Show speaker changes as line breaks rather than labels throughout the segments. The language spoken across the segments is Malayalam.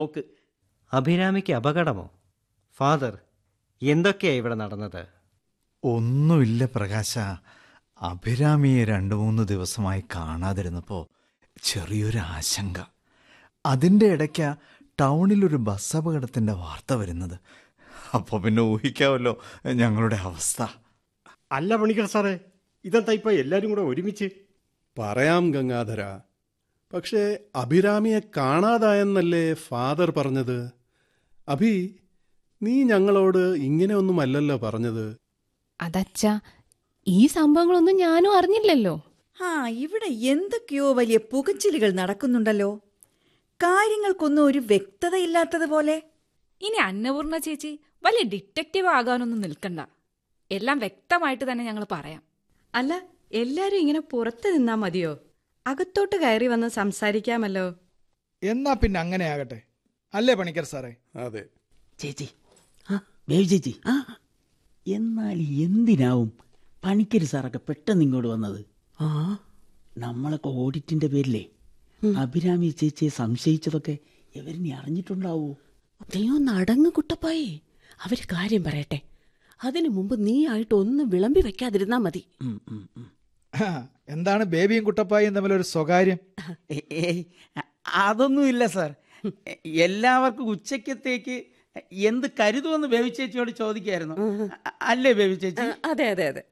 ഓക്ക്
അഭിരാമിക്ക് അപകടമോ ഫാദർ എന്തൊക്കെയാ ഇവിടെ നടന്നത്
ഒന്നുമില്ല പ്രകാശ അഭിരാമിയെ രണ്ട് മൂന്ന് ദിവസമായി കാണാതിരുന്നപ്പോൾ ചെറിയൊരു ആശങ്ക അതിൻ്റെ ഇടയ്ക്ക ടൗണിലൊരു ബസ് അപകടത്തിൻ്റെ വാർത്ത വരുന്നത് അപ്പോൾ പിന്നെ ഊഹിക്കാമല്ലോ ഞങ്ങളുടെ അവസ്ഥ
അല്ല പണിക്കർ സാറേ ഇതെന്താ ഇപ്പൊ എല്ലാരും കൂടെ ഒരുമിച്ച്
പറയാം ഗംഗാധര പക്ഷേ അഭിരാമിയെ കാണാതായെന്നല്ലേ ഫാദർ പറഞ്ഞത് അഭി നീ ഞങ്ങളോട് ഇങ്ങനെയൊന്നുമല്ലല്ലോ പറഞ്ഞത്
അതച്ഛ ഈ സംഭവങ്ങളൊന്നും ഞാനും അറിഞ്ഞില്ലല്ലോ
ആ ഇവിടെ എന്തൊക്കെയോ വലിയ പുകച്ചിലുകൾ നടക്കുന്നുണ്ടല്ലോ കാര്യങ്ങൾക്കൊന്നും ഒരു വ്യക്തതയില്ലാത്തതുപോലെ
ഇനി അന്നപൂർണ ചേച്ചി വലിയ ഡിറ്റക്റ്റീവ് ആകാനൊന്നും നിൽക്കണ്ട എല്ലാം വ്യക്തമായിട്ട് തന്നെ ഞങ്ങൾ പറയാം
അല്ല എല്ലാരും ഇങ്ങനെ പുറത്ത് നിന്നാ മതിയോ അകത്തോട്ട് കയറി വന്ന് സംസാരിക്കാമല്ലോ
എന്നാ പിന്നെ അങ്ങനെ ആകട്ടെ അല്ലേ പണിക്കർ സാറേ
അതെ
ചേച്ചി ബേബി ചേച്ചി എന്നാൽ എന്തിനാവും പണിക്കര് സാറൊക്കെ പെട്ടെന്ന് ഇങ്ങോട്ട് വന്നത് നമ്മളൊക്കെ ഓഡിറ്റിന്റെ പേരിലേ അഭിരാമി ചേച്ചിയെ സംശയിച്ചതൊക്കെ ഇവരിനി അറിഞ്ഞിട്ടുണ്ടാവോ
നീ ഒന്ന് അടങ്ങ് കുട്ടപ്പായി അവര് കാര്യം പറയട്ടെ അതിനു മുമ്പ് നീ ആയിട്ട് ഒന്നും വിളമ്പി വെക്കാതിരുന്നാ മതി
ഉം, ഉം, ഉം.
ആ, എന്താണ് ബേബിയും കുട്ടപ്പായും തമ്മിലൊരു സ്വകാര്യം
ഏ- ഏയ്, അ- അതൊന്നുമില്ല സാർ എ- എല്ലാവർക്കും ഉച്ചക്കത്തേക്ക് എന്ത് കരുതുമെന്ന് ബേബി ചേച്ചിയോട് ചോദിക്കായിരുന്നു അ- അല്ലേ ബേബി ചേച്ചി
അതെ അതെ അതെ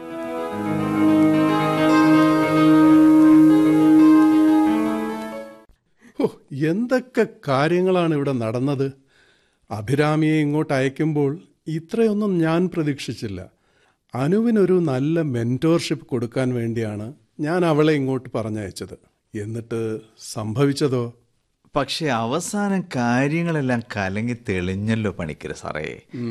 ഓ എന്തൊക്കെ കാര്യങ്ങളാണ് ഇവിടെ നടന്നത് അഭിരാമിയെ ഇങ്ങോട്ട് അയക്കുമ്പോൾ ഇത്രയൊന്നും ഞാൻ പ്രതീക്ഷിച്ചില്ല അനുവിനൊരു നല്ല മെൻറ്റോർഷിപ്പ് കൊടുക്കാൻ വേണ്ടിയാണ് ഞാൻ അവളെ ഇങ്ങോട്ട് പറഞ്ഞയച്ചത് എന്നിട്ട് സംഭവിച്ചതോ
പക്ഷെ അവസാനം കാര്യങ്ങളെല്ലാം കലങ്ങി തെളിഞ്ഞല്ലോ പണിക്കര് സാറേ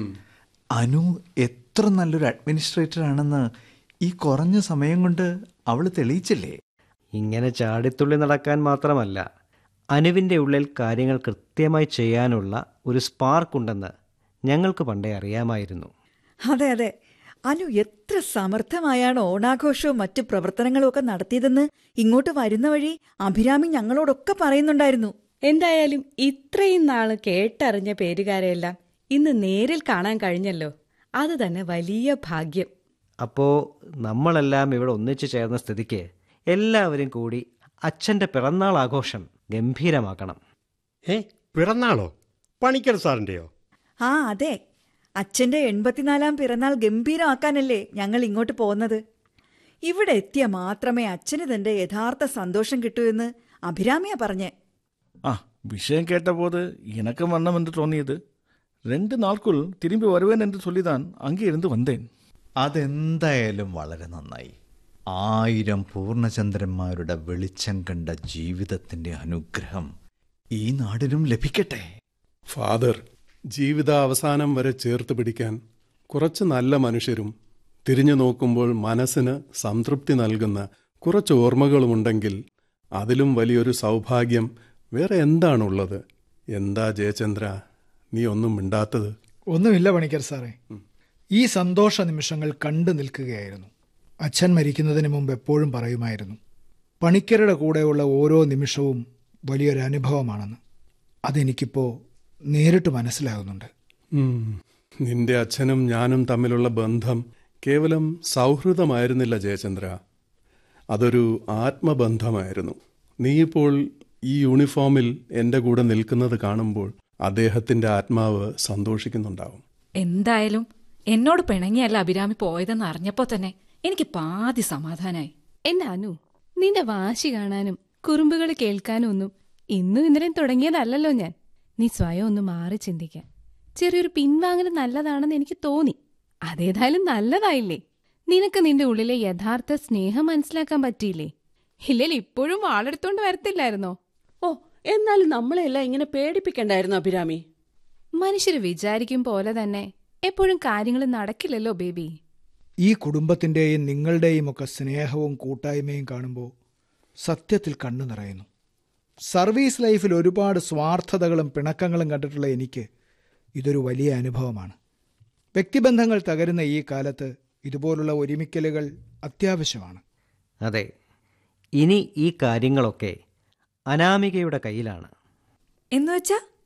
അനു എത്ര നല്ലൊരു അഡ്മിനിസ്ട്രേറ്റർ ആണെന്ന് ഈ കുറഞ്ഞ സമയം കൊണ്ട് അവൾ തെളിയിച്ചില്ലേ
ഇങ്ങനെ ചാടിത്തുള്ളി നടക്കാൻ മാത്രമല്ല അനുവിൻ്റെ ഉള്ളിൽ കാര്യങ്ങൾ കൃത്യമായി ചെയ്യാനുള്ള ഒരു സ്പാർക്ക് ഉണ്ടെന്ന് ഞങ്ങൾക്ക് പണ്ടേ അറിയാമായിരുന്നു
അതെ അതെ അനു എത്ര സമർത്ഥമായാണ് ഓണാഘോഷവും മറ്റു പ്രവർത്തനങ്ങളും ഒക്കെ നടത്തിയതെന്ന് ഇങ്ങോട്ട് വരുന്ന വഴി അഭിരാമി ഞങ്ങളോടൊക്കെ പറയുന്നുണ്ടായിരുന്നു
എന്തായാലും ഇത്രയും നാള് കേട്ടറിഞ്ഞ പേരുകാരെയെല്ലാം ഇന്ന് നേരിൽ കാണാൻ കഴിഞ്ഞല്ലോ അത് തന്നെ വലിയ ഭാഗ്യം
അപ്പോൾ നമ്മളെല്ലാം ഇവിടെ ഒന്നിച്ചു ചേർന്ന സ്ഥിതിക്ക് എല്ലാവരും കൂടി അച്ഛൻ്റെ പിറന്നാൾ ആഘോഷം ഗംഭീരമാക്കണം
ഏ പിറന്നാളോ പണിക്കർ സാറിന്റെയോ
ആ അതെ അച്ഛന്റെ എൺപത്തിനാലാം പിറന്നാൾ ഗംഭീരമാക്കാനല്ലേ ഞങ്ങൾ ഇങ്ങോട്ട് പോകുന്നത് ഇവിടെ എത്തിയ മാത്രമേ അച്ഛന് തന്റെ യഥാർത്ഥ സന്തോഷം കിട്ടൂ എന്ന് അഭിരാമിയ പറഞ്ഞ്
ஆ விஷயம் கேட்டபோது எனக்கும் வண்ணம் என்று தோணியது ரெண்டு நாட்குள் திரும்பி வருவேன் என்று சொல்லிதான் அங்கே இருந்து வந்தேன்
അതെന്തായാലും വളരെ നന്നായി ആയിരം പൂർണ്ണചന്ദ്രന്മാരുടെ വെളിച്ചം കണ്ട ജീവിതത്തിന്റെ അനുഗ്രഹം ഈ നാടിനും ലഭിക്കട്ടെ
ഫാദർ ജീവിതാവസാനം വരെ ചേർത്ത് പിടിക്കാൻ കുറച്ച് നല്ല മനുഷ്യരും തിരിഞ്ഞു നോക്കുമ്പോൾ മനസ്സിന് സംതൃപ്തി നൽകുന്ന കുറച്ച് ഓർമ്മകളുമുണ്ടെങ്കിൽ അതിലും വലിയൊരു സൗഭാഗ്യം വേറെ എന്താണുള്ളത് എന്താ ജയചന്ദ്ര നീ ഒന്നും മിണ്ടാത്തത്
ഒന്നുമില്ല പണിക്കർ സാറേ ഈ സന്തോഷ നിമിഷങ്ങൾ കണ്ടു നിൽക്കുകയായിരുന്നു അച്ഛൻ മരിക്കുന്നതിന് മുമ്പ് എപ്പോഴും പറയുമായിരുന്നു പണിക്കരുടെ കൂടെയുള്ള ഓരോ നിമിഷവും വലിയൊരു അനുഭവമാണെന്ന് അതെനിക്കിപ്പോൾ നേരിട്ട് മനസ്സിലാകുന്നുണ്ട്
ഉം. നിന്റെ അച്ഛനും ഞാനും തമ്മിലുള്ള ബന്ധം കേവലം സൗഹൃദമായിരുന്നില്ല ജയചന്ദ്ര അതൊരു ആത്മബന്ധമായിരുന്നു നീ ഇപ്പോൾ ഈ യൂണിഫോമിൽ എൻ്റെ കൂടെ നിൽക്കുന്നത് കാണുമ്പോൾ അദ്ദേഹത്തിന്റെ ആത്മാവ് സന്തോഷിക്കുന്നുണ്ടാവും
എന്തായാലും എന്നോട് പിണങ്ങിയല്ല അഭിരാമി പോയതെന്ന് അറിഞ്ഞപ്പോ തന്നെ എനിക്ക് പാതി സമാധാനായി
എന്റെ അനു നിന്റെ വാശി കാണാനും കുറുമ്പുകൾ കേൾക്കാനും ഒന്നും ഇന്നും ഇന്നലെയും തുടങ്ങിയതല്ലല്ലോ ഞാൻ നീ സ്വയം ഒന്ന് മാറി ചിന്തിക്കാൻ ചെറിയൊരു പിൻവാങ്ങൽ നല്ലതാണെന്ന് എനിക്ക് തോന്നി അതേതായാലും നല്ലതായില്ലേ നിനക്ക് നിന്റെ ഉള്ളിലെ യഥാർത്ഥ സ്നേഹം മനസ്സിലാക്കാൻ പറ്റിയില്ലേ ഇല്ലെങ്കിൽ ഇപ്പോഴും വാളെടുത്തോണ്ട് വരത്തില്ലായിരുന്നോ
ഓ എന്നാലും നമ്മളെല്ലാം ഇങ്ങനെ പേടിപ്പിക്കണ്ടായിരുന്നു അഭിരാമി
മനുഷ്യര് വിചാരിക്കും പോലെ തന്നെ എപ്പോഴും കാര്യങ്ങൾ നടക്കില്ലല്ലോ ബേബി
ഈ കുടുംബത്തിൻ്റെയും നിങ്ങളുടെയും ഒക്കെ സ്നേഹവും കൂട്ടായ്മയും കാണുമ്പോൾ സത്യത്തിൽ കണ്ണു നിറയുന്നു സർവീസ് ലൈഫിൽ ഒരുപാട് സ്വാർത്ഥതകളും പിണക്കങ്ങളും കണ്ടിട്ടുള്ള എനിക്ക് ഇതൊരു വലിയ അനുഭവമാണ് വ്യക്തിബന്ധങ്ങൾ തകരുന്ന ഈ കാലത്ത് ഇതുപോലുള്ള ഒരുമിക്കലുകൾ അത്യാവശ്യമാണ്
അതെ ഇനി ഈ കാര്യങ്ങളൊക്കെ അനാമികയുടെ കയ്യിലാണ്
എന്നുവെച്ചാ